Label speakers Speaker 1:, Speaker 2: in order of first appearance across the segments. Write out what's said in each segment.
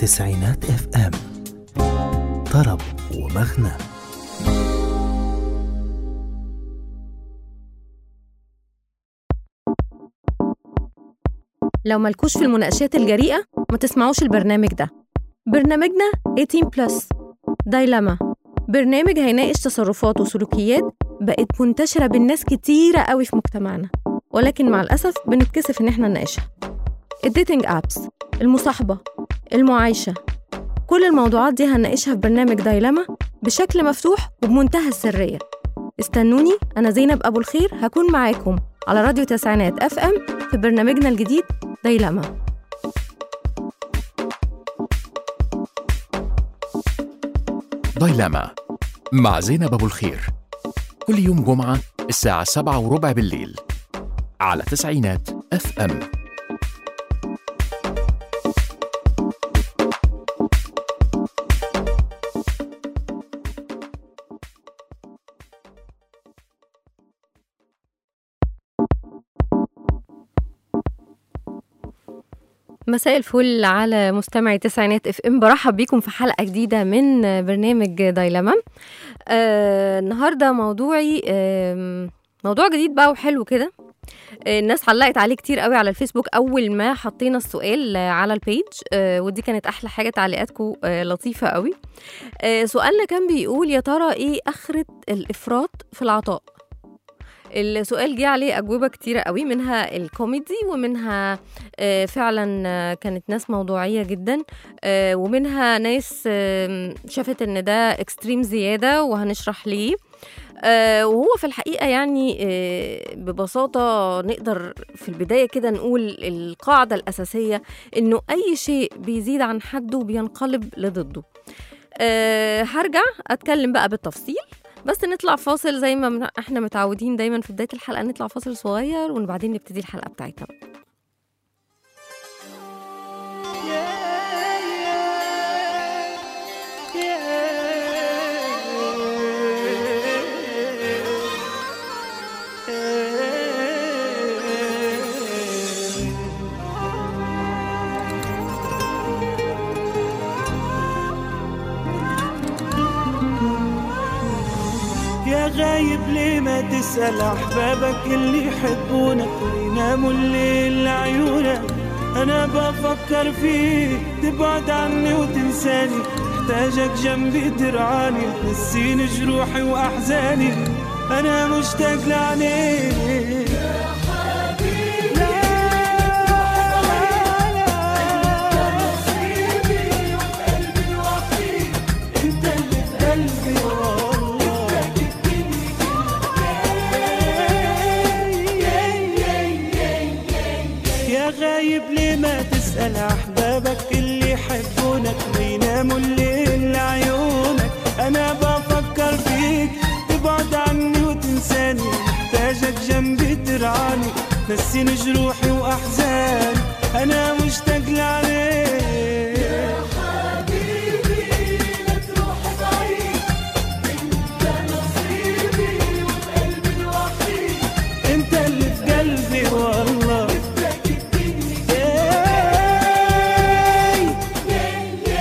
Speaker 1: تسعينات اف ام طرب ومغنى
Speaker 2: لو مالكوش في المناقشات الجريئة ما تسمعوش البرنامج ده برنامجنا 18 بلس دايلاما برنامج هيناقش تصرفات وسلوكيات بقت منتشرة بالناس كتيرة قوي في مجتمعنا ولكن مع الأسف بنتكسف إن احنا نناقشها الديتنج أبس المصاحبة المعايشة كل الموضوعات دي هنناقشها في برنامج دايلاما بشكل مفتوح وبمنتهى السرية استنوني أنا زينب أبو الخير هكون معاكم على راديو تسعينات اف ام في برنامجنا الجديد دايلاما
Speaker 3: دايلاما مع زينب أبو الخير كل يوم جمعة الساعة سبعة وربع بالليل على تسعينات اف ام
Speaker 2: مساء الفل على مستمعي تسعينات اف ام برحب بيكم في حلقه جديده من برنامج دايلاما آه النهارده موضوعي آه موضوع جديد بقى وحلو كده آه، الناس علقت عليه كتير قوي على الفيسبوك اول ما حطينا السؤال آه، على البيج آه، ودي كانت احلى حاجه تعليقاتكم آه، لطيفه قوي آه، سؤالنا كان بيقول يا ترى ايه اخره الافراط في العطاء السؤال جه عليه أجوبة كتيرة قوي منها الكوميدي ومنها آه، فعلا آه، كانت ناس موضوعية جدا آه، ومنها ناس آم، شافت ان ده اكستريم زيادة وهنشرح ليه آه، وهو في الحقيقة يعني آه، ببساطة نقدر في البداية كده نقول القاعدة الأساسية إنه أي شيء بيزيد عن حده بينقلب لضده أه هرجع أتكلم بقى بالتفصيل بس نطلع فاصل زي ما من- احنا متعودين دايما في بداية الحلقة نطلع فاصل صغير وبعدين نبتدي الحلقة بتاعتنا بقى.
Speaker 4: يا غايب ليه ما تسأل أحبابك اللي يحبونك ويناموا الليل لعيونك أنا بفكر فيك تبعد عني وتنساني محتاجك جنبي ترعاني تنسيني جروحي وأحزاني أنا مشتاق لعينيك انت اللي في قلبي والله يا غايب ليه ما تسأل أحبابك اللي يحبونك ويناموا الليل لعيونك أنا بفكر فيك تبعد عني وتنساني محتاجك جنبي ترعاني نسيني جروحي وأحزاني أنا مشتاق لعليك انت اللي في قلبي والله ياي.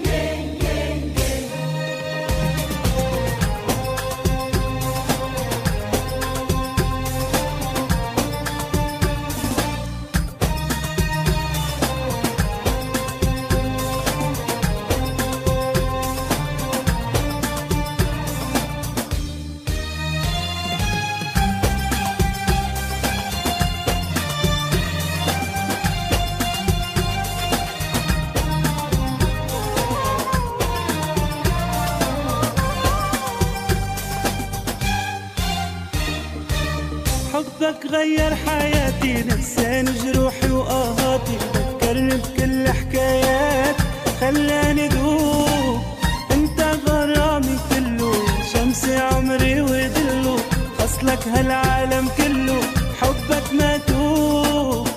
Speaker 4: حبك غير حياتي نساني جروحي وآهاتي ذكرني بكل حكايات خلاني دوب انت غرامي كله شمس عمري ودلو خصلك هالعالم كله حبك ما توب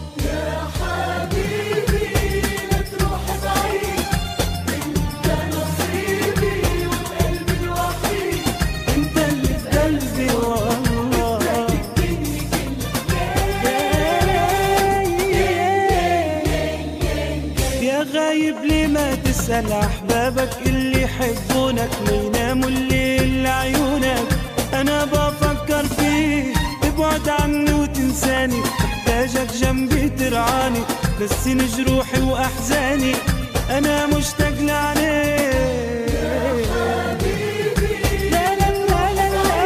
Speaker 4: انت اللي في قلبي والله يا غايب ليه ما تسأل أحبابك اللي يحبونك ما يناموا الليل لعيونك أنا بفكر فيك تبعد عني وتنساني محتاجك جنبي ترعاني نسيني جروحي وأحزاني أنا مشتاق لعليك لا لا لا لا لا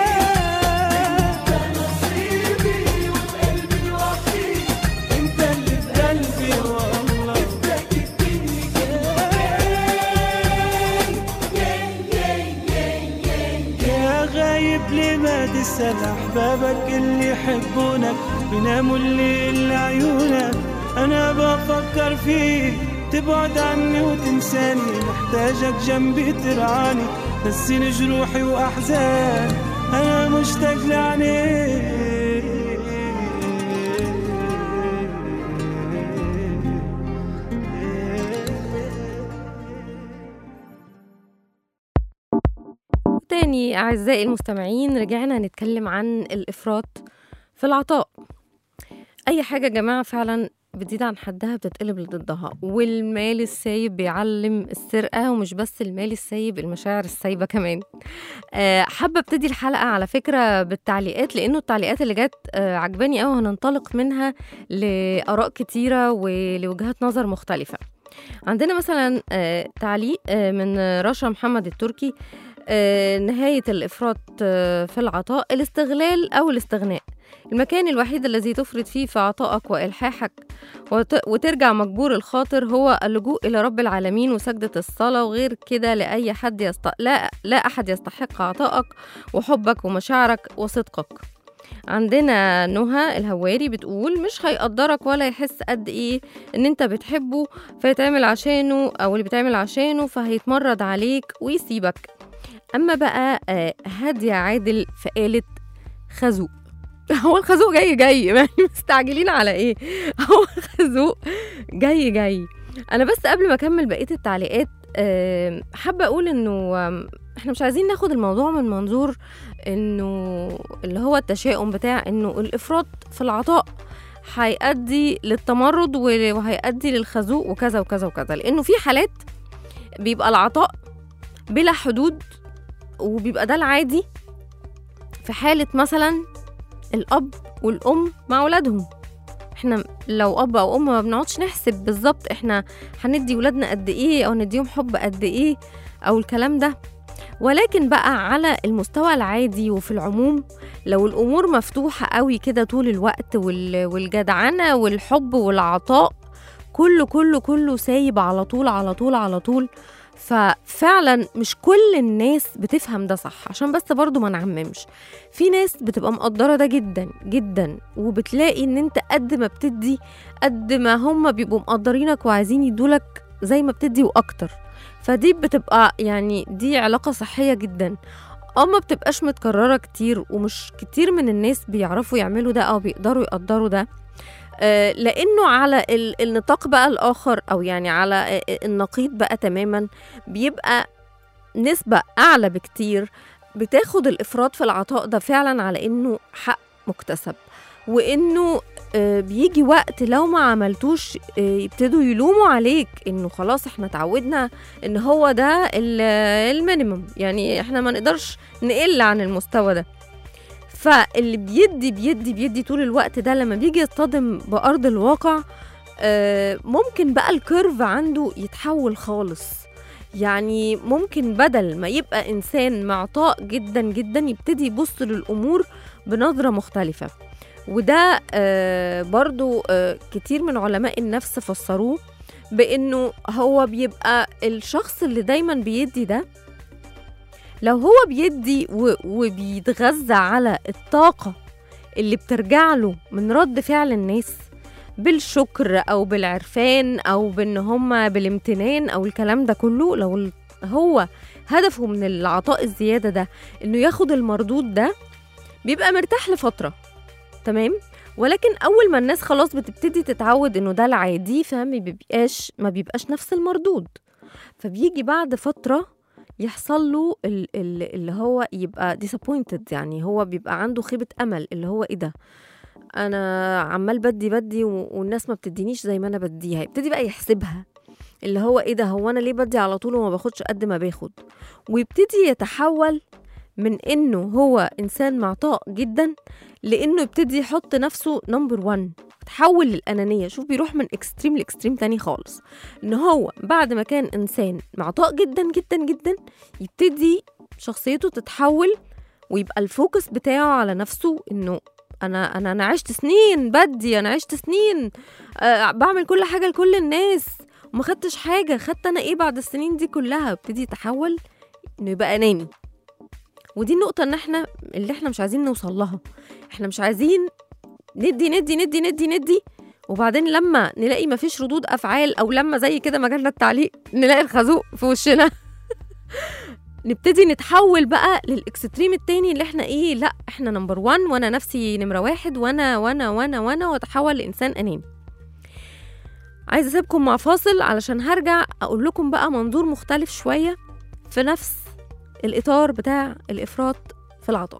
Speaker 4: انت اللي في قلبي والله يا غايب ليه ما تسأل أحبابك اللي يحبونك بيناموا الليل لعيونك أنا بفكر فيك تبعد عني وتنساني محتاجك جنبي ترعاني نسيني جروحي وأحزاني أنا مشتاق
Speaker 2: تاني أعزائي المستمعين رجعنا نتكلم عن الإفراط في العطاء أي حاجة يا جماعة فعلا بتزيد عن حدها بتتقلب لضدها والمال السايب بيعلم السرقة ومش بس المال السايب المشاعر السايبة كمان آه، حابة ابتدي الحلقة على فكرة بالتعليقات لأنه التعليقات اللي جت آه، عجباني أوي هننطلق منها لآراء كتيرة ولوجهات نظر مختلفة عندنا مثلا آه، تعليق آه، من رشا محمد التركي آه، نهاية الإفراط آه، في العطاء الاستغلال أو الاستغناء المكان الوحيد الذي تفرط فيه في عطائك وإلحاحك وت- وترجع مجبور الخاطر هو اللجوء إلى رب العالمين وسجدة الصلاة وغير كده لأي حد يست... لا, لا أحد يستحق عطائك وحبك ومشاعرك وصدقك عندنا نهى الهواري بتقول مش هيقدرك ولا يحس قد ايه ان انت بتحبه فيتعمل عشانه او اللي بتعمل عشانه فهيتمرد عليك ويسيبك اما بقى آه، هادية عادل فقالت خازوق هو الخازوق جاي جاي يعني مستعجلين على ايه هو الخازوق جاي جاي انا بس قبل ما اكمل بقيه التعليقات آه، حابه اقول انه آم، احنا مش عايزين ناخد الموضوع من منظور انه اللي هو التشاؤم بتاع انه الافراط في العطاء هيؤدي للتمرد و- وهيؤدي للخازوق وكذا وكذا وكذا لانه في حالات بيبقى العطاء بلا حدود وبيبقى ده العادي في حالة مثلا الأب والأم مع أولادهم احنا لو أب أو أم ما بنقعدش نحسب بالظبط احنا هندي ولادنا قد ايه أو نديهم حب قد ايه أو الكلام ده ولكن بقى على المستوى العادي وفي العموم لو الأمور مفتوحة قوي كده طول الوقت وال- والجدعنة والحب والعطاء كله كله كله سايب على طول على طول على طول ففعلا مش كل الناس بتفهم ده صح عشان بس برضو ما نعممش في ناس بتبقى مقدرة ده جدا جدا وبتلاقي ان انت قد ما بتدي قد ما هم بيبقوا مقدرينك وعايزين يدولك زي ما بتدي واكتر فدي بتبقى يعني دي علاقة صحية جدا اه ما بتبقاش متكررة كتير ومش كتير من الناس بيعرفوا يعملوا ده او بيقدروا يقدروا ده آه، لانه على ال- النطاق بقى الاخر او يعني على آه، النقيض بقى تماما بيبقى نسبة اعلى بكتير بتاخد الافراط في العطاء ده فعلا على انه حق مكتسب وانه آه، بيجي وقت لو ما عملتوش آه، يبتدوا يلوموا عليك انه خلاص احنا اتعودنا ان هو ده ال- المينيمم يعني احنا ما نقدرش نقل عن المستوى ده فاللي بيدي بيدي بيدي طول الوقت ده لما بيجي يصطدم بأرض الواقع آه، ممكن بقى الكيرف عنده يتحول خالص يعني ممكن بدل ما يبقى إنسان معطاء جدا جدا يبتدي يبص للأمور بنظرة مختلفة وده آه، برضو آه، كتير من علماء النفس فسروه بأنه هو بيبقى الشخص اللي دايما بيدي ده لو هو بيدي و- وبيتغذى على الطاقة اللي بترجع له من رد فعل الناس بالشكر أو بالعرفان أو بإن هما بالامتنان أو الكلام ده كله لو ال- هو هدفه من العطاء الزيادة ده إنه ياخد المردود ده بيبقى مرتاح لفترة تمام ولكن أول ما الناس خلاص بتبتدي تتعود إنه ده العادي فما بيبقاش ما بيبقاش نفس المردود فبيجي بعد فترة يحصل له ال- ال- اللي هو يبقى disappointed يعني هو بيبقى عنده خيبة أمل اللي هو إيه ده أنا عمال بدي بدي و- والناس ما بتدينيش زي ما أنا بديها يبتدي بقى يحسبها اللي هو ايه ده هو انا ليه بدي على طول وما باخدش قد ما باخد ويبتدي يتحول من انه هو انسان معطاء جدا لانه يبتدي يحط نفسه نمبر 1 تحول للانانيه شوف بيروح من اكستريم لاكستريم تاني خالص ان هو بعد ما كان انسان معطاء جدا جدا جدا يبتدي شخصيته تتحول ويبقى الفوكس بتاعه على نفسه انه انا انا انا عشت سنين بدي انا عشت سنين أه بعمل كل حاجه لكل الناس وما خدتش حاجه خدت انا ايه بعد السنين دي كلها ابتدي يتحول انه يبقى اناني ودي النقطة ان احنا اللي احنا مش عايزين نوصل لها احنا مش عايزين ندي ندي ندي ندي ندي وبعدين لما نلاقي مفيش ردود افعال او لما زي كده مجالنا التعليق نلاقي الخازوق في وشنا نبتدي نتحول بقى للاكستريم التاني اللي احنا ايه لا احنا نمبر وان وانا نفسي نمرة واحد وانا وانا وانا وانا واتحول لانسان اناني عايزه اسيبكم مع فاصل علشان هرجع اقول لكم بقى منظور مختلف شويه في نفس الاطار بتاع الافراط في العطاء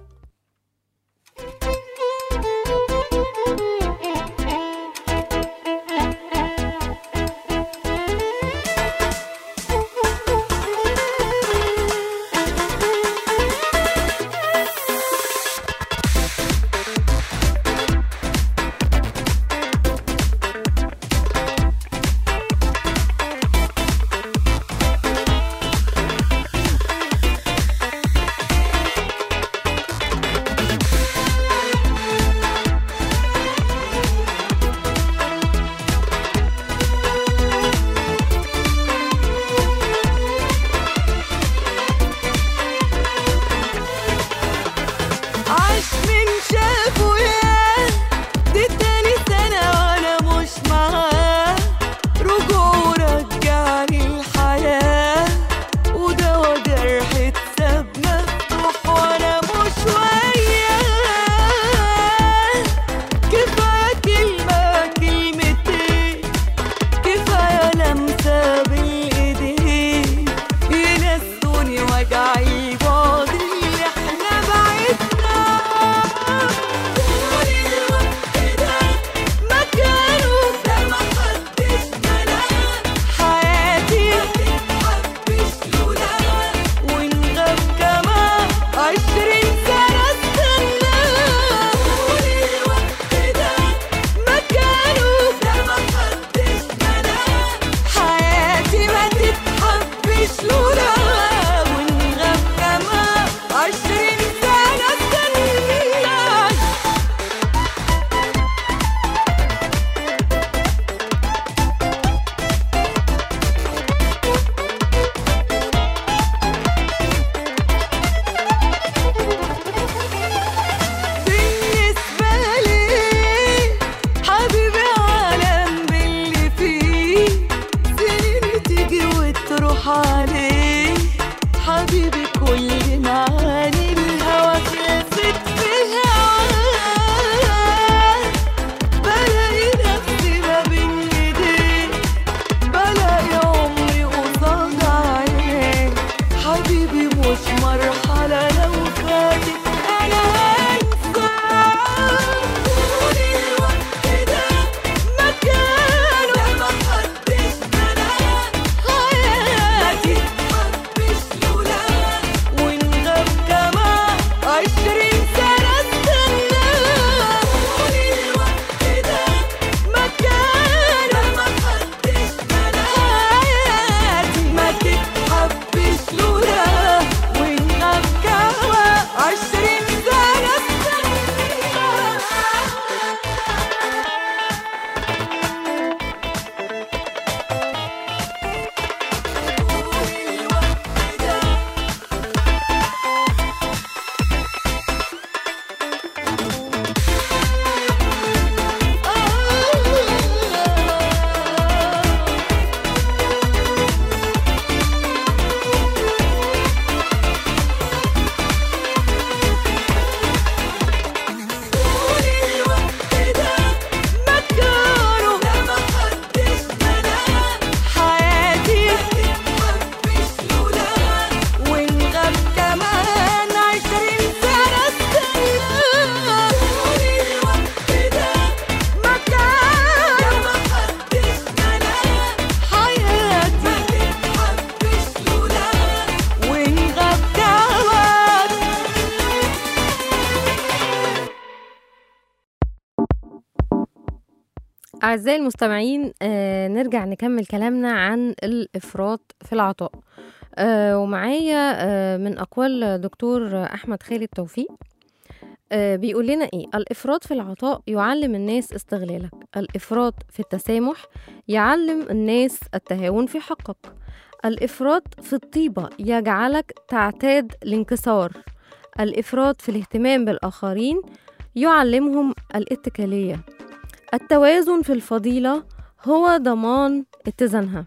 Speaker 2: أعزائي المستمعين آه نرجع نكمل كلامنا عن الإفراط في العطاء آه ومعايا آه من أقوال دكتور أحمد خالد توفيق آه بيقول لنا إيه الإفراط في العطاء يعلم الناس استغلالك الإفراط في التسامح يعلم الناس التهاون في حقك الإفراط في الطيبة يجعلك تعتاد الانكسار الإفراط في الاهتمام بالآخرين يعلمهم الاتكالية التوازن في الفضيلة هو ضمان اتزانها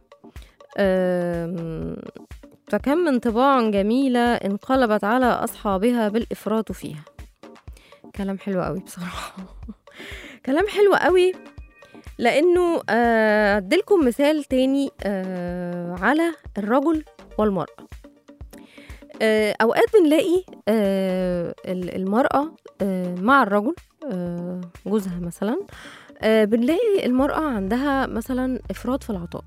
Speaker 2: أم، فكم من طباع جميلة انقلبت على أصحابها بالإفراط فيها كلام حلو قوي بصراحة كلام حلو قوي لأنه آه، أديلكم مثال تاني آه، على الرجل والمرأة آه، أوقات بنلاقي آه، ال- المرأة آه، مع الرجل آه، جوزها مثلا آه، بنلاقي المرأة عندها مثلا إفراط في العطاء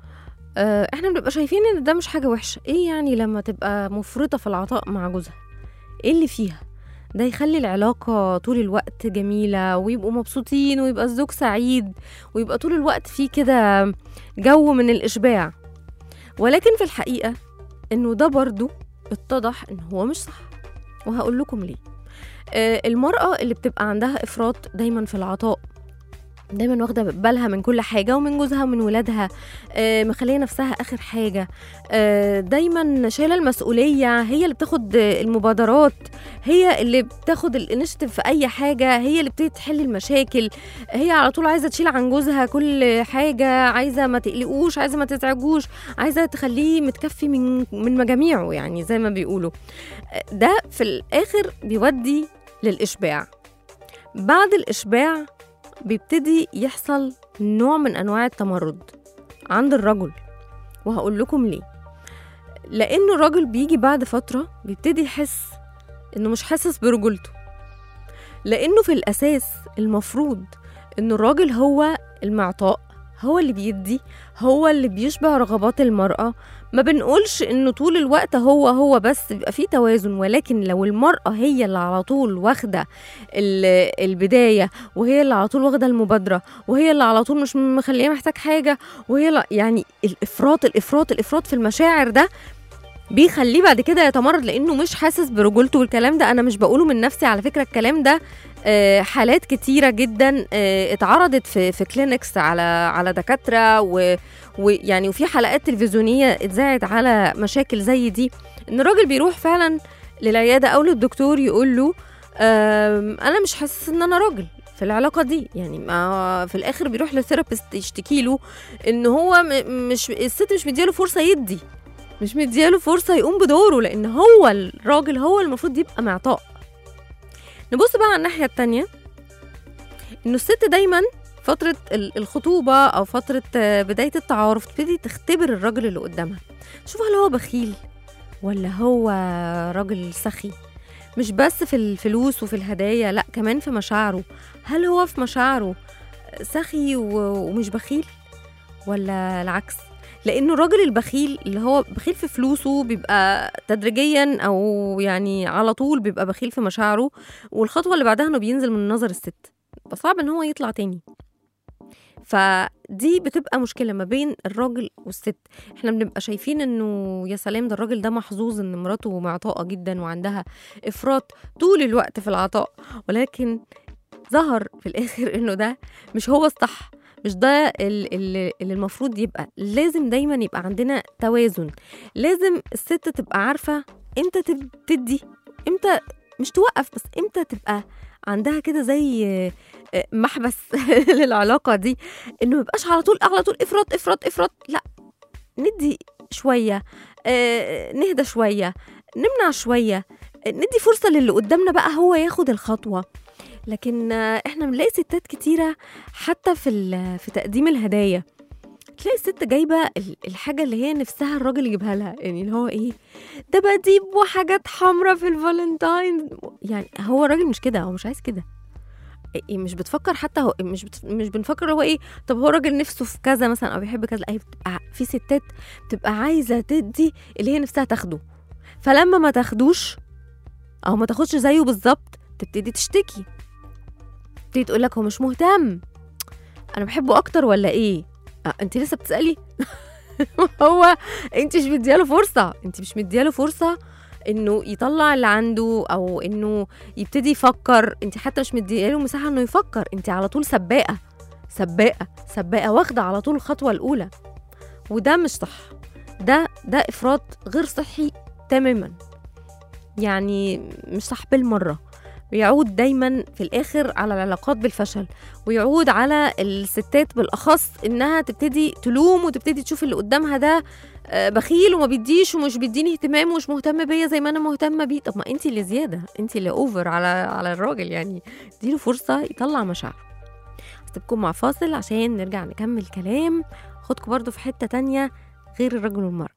Speaker 2: آه، احنا بنبقى شايفين ان ده مش حاجة وحشة ايه يعني لما تبقى مفرطة في العطاء مع جوزها ايه اللي فيها ده يخلي العلاقة طول الوقت جميلة ويبقوا مبسوطين ويبقى الزوج سعيد ويبقى طول الوقت فيه كده جو من الإشباع ولكن في الحقيقة إنه ده برضو اتضح إن هو مش صح وهقول لكم ليه آه، المرأة اللي بتبقى عندها إفراط دايما في العطاء دايما واخدة بالها من كل حاجة ومن جوزها ومن ولادها آه، مخلية نفسها آخر حاجة آه، دايما شايلة المسؤولية هي اللي بتاخد آه، المبادرات هي اللي بتاخد الانشيتيف في أي حاجة هي اللي بتبتدي تحل المشاكل هي على طول عايزة تشيل عن جوزها كل حاجة عايزة ما تقلقوش عايزة ما تزعجوش عايزة تخليه متكفي من من مجاميعه يعني زي ما بيقولوا آه، ده في الآخر بيودي للإشباع بعد الإشباع بيبتدي يحصل نوع من أنواع التمرد عند الرجل وهقول لكم ليه لأنه الراجل بيجي بعد فترة بيبتدي يحس إنه مش حاسس برجولته لأنه في الأساس المفروض إنه الراجل هو المعطاء هو اللي بيدي هو اللي بيشبع رغبات المرأة ما بنقولش انه طول الوقت هو هو بس بيبقى فيه توازن ولكن لو المرأة هي اللي على طول واخدة ال- البداية وهي اللي على طول واخدة المبادرة وهي اللي على طول مش مخليه محتاج حاجة وهي اللي يعني الإفراط الإفراط الإفراط في المشاعر ده بيخليه بعد كده يتمرد لانه مش حاسس برجولته والكلام ده انا مش بقوله من نفسي على فكره الكلام ده آه، حالات كتيره جدا آه، اتعرضت في في كلينكس على على دكاتره و- ويعني وفي حلقات تلفزيونيه اتذاعت على مشاكل زي دي ان الراجل بيروح فعلا للعياده او للدكتور يقول له آم، انا مش حاسس ان انا راجل في العلاقه دي يعني ما في الاخر بيروح للثيرابيست يشتكي له ان هو م- مش الست مش مدياله فرصه يدي مش مدياله فرصة يقوم بدوره لأن هو الراجل هو المفروض يبقى معطاء نبص بقى على الناحية التانية إنه الست دايما فترة ال- الخطوبة أو فترة آه، بداية التعارف تبتدي تختبر الراجل اللي قدامها تشوف هل هو بخيل ولا هو راجل سخي مش بس في الفلوس وفي الهدايا لا كمان في مشاعره هل هو في مشاعره سخي و- ومش بخيل ولا العكس لانه الراجل البخيل اللي هو بخيل في فلوسه بيبقى تدريجيا او يعني على طول بيبقى بخيل في مشاعره والخطوه اللي بعدها انه بينزل من نظر الست فصعب ان هو يطلع تاني فدي بتبقى مشكلة ما بين الراجل والست احنا بنبقى شايفين انه يا سلام ده الراجل ده محظوظ ان مراته معطاءة جدا وعندها افراط طول الوقت في العطاء ولكن ظهر في الاخر انه ده مش هو الصح مش ده ال- ال- اللي المفروض يبقى لازم دايما يبقى عندنا توازن لازم الست تبقى عارفة امتى تب- تدي امتى مش توقف بس امتى تبقى عندها كده زي آه، آه، محبس للعلاقة دي انه ميبقاش على طول على طول افراط افراط افراط لا ندي شوية آه، نهدى شوية نمنع شوية آه، ندي فرصة للي قدامنا بقى هو ياخد الخطوة لكن آه، احنا بنلاقي ستات كتيرة حتى في ال- في تقديم الهدايا تلاقي الست جايبه ال- الحاجه اللي هي نفسها الراجل يجيبها لها يعني اللي هو ايه دباديب وحاجات حمراء في الفالنتاين يعني هو الراجل مش كده هو مش عايز كده إيه مش بتفكر حتى هو مش بت... مش بنفكر هو ايه طب هو راجل نفسه في كذا مثلا او بيحب كذا لا هي بتبقى في ستات بتبقى عايزه تدي اللي هي نفسها تاخده فلما ما تاخدوش او ما تاخدش زيه بالظبط تبتدي تشتكي تبتدي تقول لك هو مش مهتم انا بحبه اكتر ولا ايه آه انت لسه بتسالي هو انت مش مدياله فرصه انت مش مدياله فرصه انه يطلع اللي عنده او انه يبتدي يفكر انت حتى مش مدياله مساحه انه يفكر انت على طول سباقه سباقه سباقه واخده على طول الخطوه الاولى وده مش صح ده ده افراط غير صحي تماما يعني مش صح بالمره ويعود دايما في الاخر على العلاقات بالفشل ويعود على الستات بالاخص انها تبتدي تلوم وتبتدي تشوف اللي قدامها ده آه، بخيل وما بيديش ومش بيديني اهتمام ومش مهتم بيا زي ما انا مهتمه بيه طب ما انت اللي زياده انت اللي اوفر على على الراجل يعني اديله فرصه يطلع مشاعره هسيبكم مع فاصل عشان نرجع نكمل كلام خدكم برضو في حته تانية غير الرجل والمراه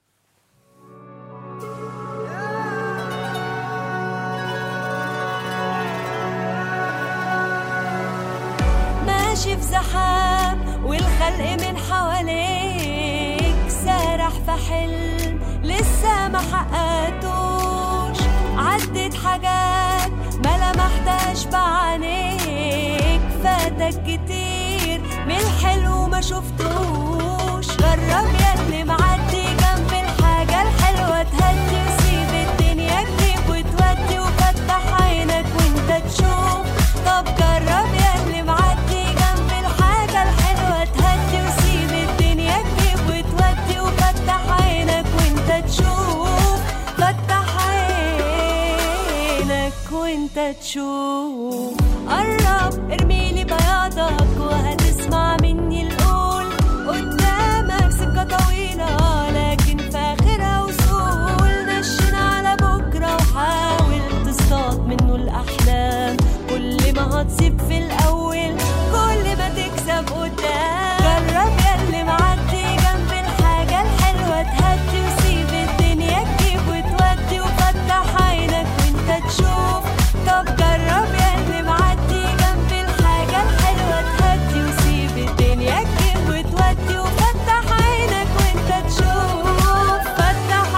Speaker 5: ماشي في زحام والخلق من حواليك سارح في حلم لسه ما حققتوش عدت حاجات ما لمحتهاش بعينيك فاتك كتير من الحلو ما شفتوش جرب ياللي معدي جنب الحاجة الحلوة تهدي وسيب الدنيا تجيب وتودي وفتح عينك وانت تشوف طب جرب ياللي معدي جنب الحاجة الحلوة تهدي وسيب الدنيا تجيب وتودي وفتح عينك وانت تشوف فتح عينك وانت تشوف قرب ارميلي بياضك وهتسمع مني القول قدامك سكة طويلة لكن في آخرها وصول نشن على بكرة وحاول تصطاد منه الأحلام كل ما هتصيب في الأول كل ما تكسب قدام جرب ياللي معدي جنب الحاجة الحلوة تهدي وسيب الدنيا تجيب وتودي وفتح عينك وانت تشوف طب جرب ياللي معدي جنب الحاجة الحلوة تهدي وسيب الدنيا تجيب وتودي وفتح عينك وانت تشوف فتح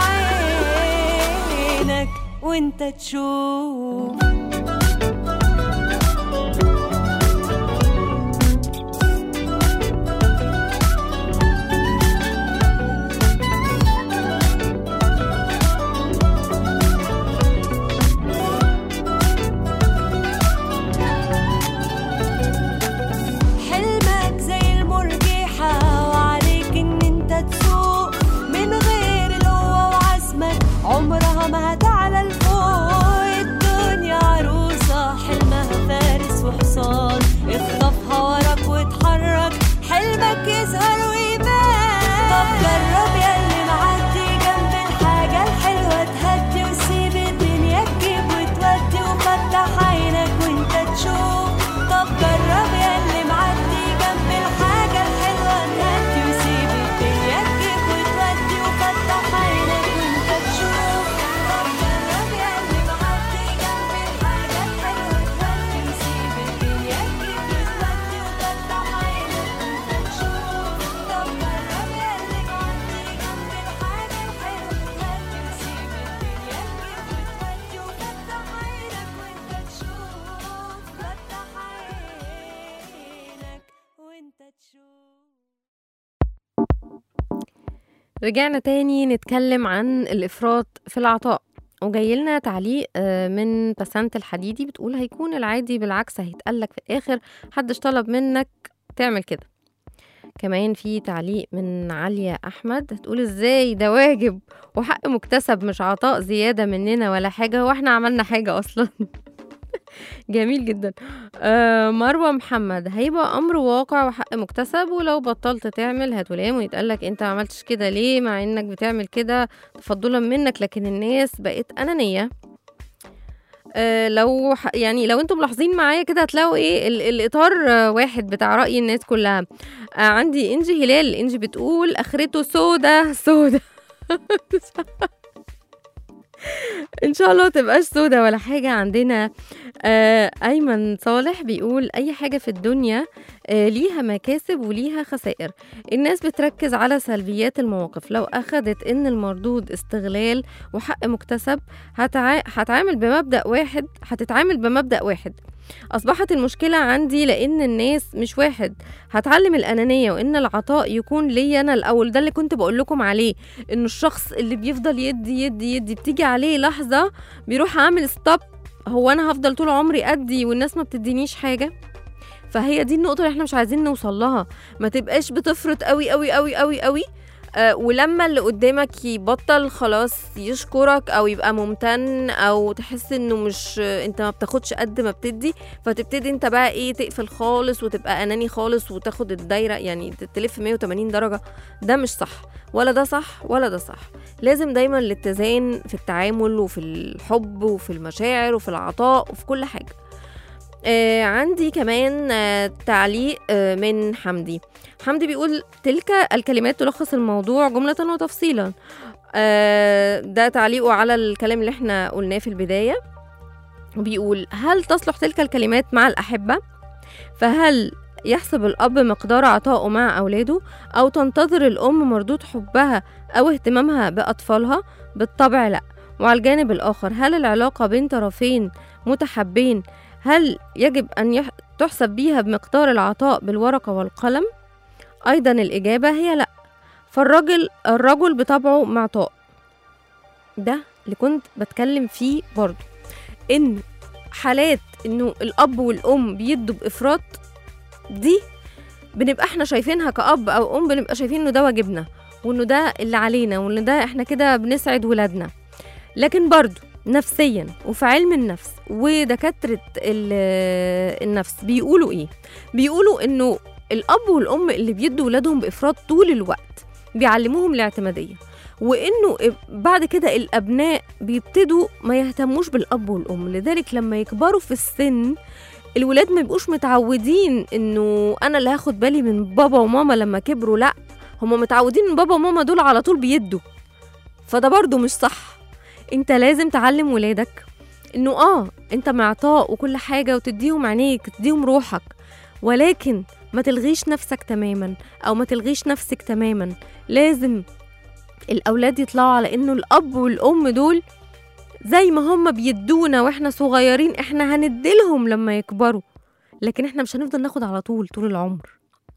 Speaker 5: عينك وانت تشوف حلمك زي المرجحة وعليك ان انت تسوق من غير القوة وعزمك عمرها ما هتعلى لفوق الدنيا عروسة حلمها فارس وحصان اخطفها وراك واتحرك حلمك يظهر ويبان طب جرب ياللي معدي جنب الحاجة الحلوة تهدي وسيب الدنيا تجيب وتودي وفتح عينك وانت تشوف طب جرب ياللي معدي جنب الحاجة الحلوة تهدي وسيب الدنيا تجيب وتودي وفتح عينك وانت تشوف طب جرب ياللي معدي جنب الحاجة الحلوة تهدي وسيب الدنيا تجيب وتودي وفتح عينك وانت تشوف طب جرب ياللي معدي جنب الحاجة الحلوة تهدي وسيب الدنيا تجيب وتودي وفتح عينك وانت تشوف فتح عينك وانت تشوف
Speaker 2: رجعنا تاني نتكلم عن الإفراط في العطاء وجاي لنا تعليق آه، من بسنت الحديدي بتقول هيكون العادي بالعكس هيتقالك في الآخر حدش طلب منك تعمل كده كمان في تعليق من عليا أحمد هتقول ازاي ده واجب وحق مكتسب مش عطاء زيادة مننا ولا حاجة هو احنا عملنا حاجة أصلا جميل جدا آه مروة محمد هيبقى أمر واقع وحق مكتسب ولو بطلت تعمل هتلام ويتقالك انت ما عملتش كده ليه مع انك بتعمل كده تفضلا منك لكن الناس بقت أنانية آه لو ح- يعني لو انتم ملاحظين معايا كده هتلاقوا ايه ال- الاطار آه، واحد بتاع راي الناس كلها آه عندي انجي هلال انجي بتقول اخرته سودا سودا ان شاء الله تبقاش سودا ولا حاجه عندنا آه ايمن صالح بيقول اي حاجه في الدنيا آه ليها مكاسب وليها خسائر الناس بتركز على سلبيات المواقف لو اخدت ان المردود استغلال وحق مكتسب هتع... هتعامل بمبدا واحد هتتعامل بمبدا واحد أصبحت المشكلة عندي لأن الناس مش واحد هتعلم الأنانية وإن العطاء يكون لي أنا الأول ده اللي كنت بقول لكم عليه إنه الشخص اللي بيفضل يدي يدي يدي بتيجي عليه لحظة بيروح عامل ستوب هو أنا هفضل طول عمري أدي والناس ما بتدينيش حاجة فهي دي النقطة اللي احنا مش عايزين نوصل لها ما تبقاش بتفرط قوي قوي قوي قوي قوي آه ولما اللي قدامك يبطل خلاص يشكرك او يبقى ممتن او تحس انه مش آه، انت ما بتاخدش قد ما بتدي فتبتدي انت بقى ايه تقفل خالص وتبقى اناني خالص وتاخد الدايره يعني تلف 180 درجه ده مش صح ولا ده صح ولا ده صح لازم دايما الاتزان في التعامل وفي الحب وفي المشاعر وفي العطاء وفي كل حاجه آه عندي كمان آه تعليق آه من حمدي حمدي بيقول تلك الكلمات تلخص الموضوع جملة وتفصيلا آه ده تعليقه على الكلام اللي احنا قلناه في البداية بيقول هل تصلح تلك الكلمات مع الأحبة؟ فهل يحسب الأب مقدار عطائه مع أولاده أو تنتظر الأم مردود حبها أو اهتمامها بأطفالها؟ بالطبع لأ وعلى الجانب الآخر هل العلاقة بين طرفين متحبين هل يجب أن يح... تحسب بيها بمقدار العطاء بالورقة والقلم؟ أيضا الإجابة هي لأ فالراجل الرجل بطبعه معطاء ده اللي كنت بتكلم فيه برضو إن حالات إنه الأب والأم بيدوا بإفراط دي بنبقى احنا شايفينها كأب أو أم بنبقى شايفين إنه ده واجبنا وإنه ده اللي علينا وإن ده احنا كده بنسعد ولادنا لكن برضو نفسيا وفي علم النفس ودكاترة ال- النفس بيقولوا ايه بيقولوا انه الاب والام اللي بيدوا ولادهم بافراط طول الوقت بيعلموهم الاعتماديه وانه بعد كده الابناء بيبتدوا ما يهتموش بالاب والام لذلك لما يكبروا في السن الولاد ما يبقوش متعودين انه انا اللي هاخد بالي من بابا وماما لما كبروا لا هما متعودين ان بابا وماما دول على طول بيدوا فده برضو مش صح انت لازم تعلم ولادك انه اه انت معطاء وكل حاجه وتديهم عينيك تديهم روحك ولكن ما تلغيش نفسك تماما او ما تلغيش نفسك تماما لازم الاولاد يطلعوا على انه الاب والام دول زي ما هم بيدونا واحنا صغيرين احنا هنديلهم لما يكبروا لكن احنا مش هنفضل ناخد على طول طول العمر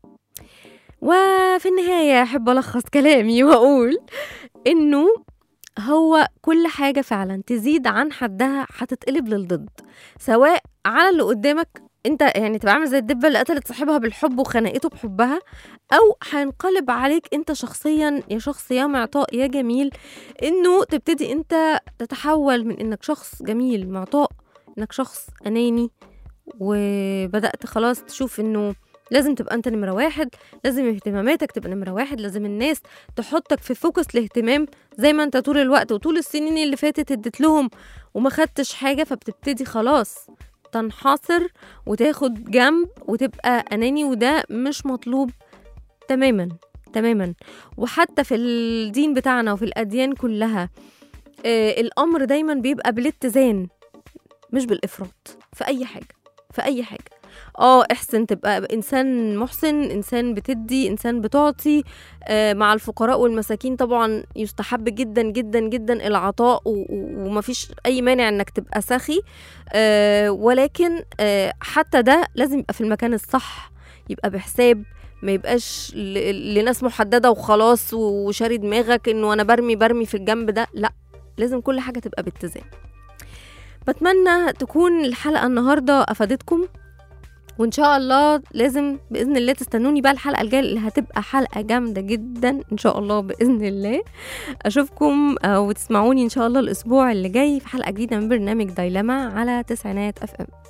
Speaker 2: وفي النهاية أحب ألخص كلامي وأقول إنه هو كل حاجة فعلا تزيد عن حدها هتتقلب للضد سواء على اللي قدامك انت يعني تبقى عامل زي الدبه اللي قتلت صاحبها بالحب وخنقته بحبها او هينقلب عليك انت شخصيا يا شخص يا معطاء يا جميل انه تبتدي انت تتحول من انك شخص جميل معطاء انك شخص اناني وبدات خلاص تشوف انه لازم تبقى انت نمرة واحد لازم اهتماماتك تبقى نمرة واحد لازم الناس تحطك في فوكس الاهتمام زي ما انت طول الوقت وطول السنين اللي فاتت اديت لهم وما خدتش حاجة فبتبتدي خلاص تنحصر وتاخد جنب وتبقى أناني وده مش مطلوب تماما تماما وحتى في الدين بتاعنا وفي الأديان كلها آه الأمر دايما بيبقى بالاتزان مش بالإفراط في أي حاجة في أي حاجة اه احسن تبقى انسان محسن انسان بتدي انسان بتعطي آه مع الفقراء والمساكين طبعا يستحب جدا جدا جدا العطاء و- و- ومفيش اي مانع انك تبقى سخي آه ولكن آه حتى ده لازم يبقى في المكان الصح يبقى بحساب ما يبقاش ل- لناس محدده وخلاص وشاري دماغك انه انا برمي برمي في الجنب ده لا لازم كل حاجه تبقى باتزان بتمنى تكون الحلقه النهارده افادتكم وان شاء الله لازم باذن الله تستنوني بقى الحلقه الجايه اللي هتبقى حلقه جامده جدا ان شاء الله باذن الله اشوفكم آه، وتسمعوني ان شاء الله الاسبوع اللي جاي في حلقه جديده من برنامج دايلما على تسعينات اف ام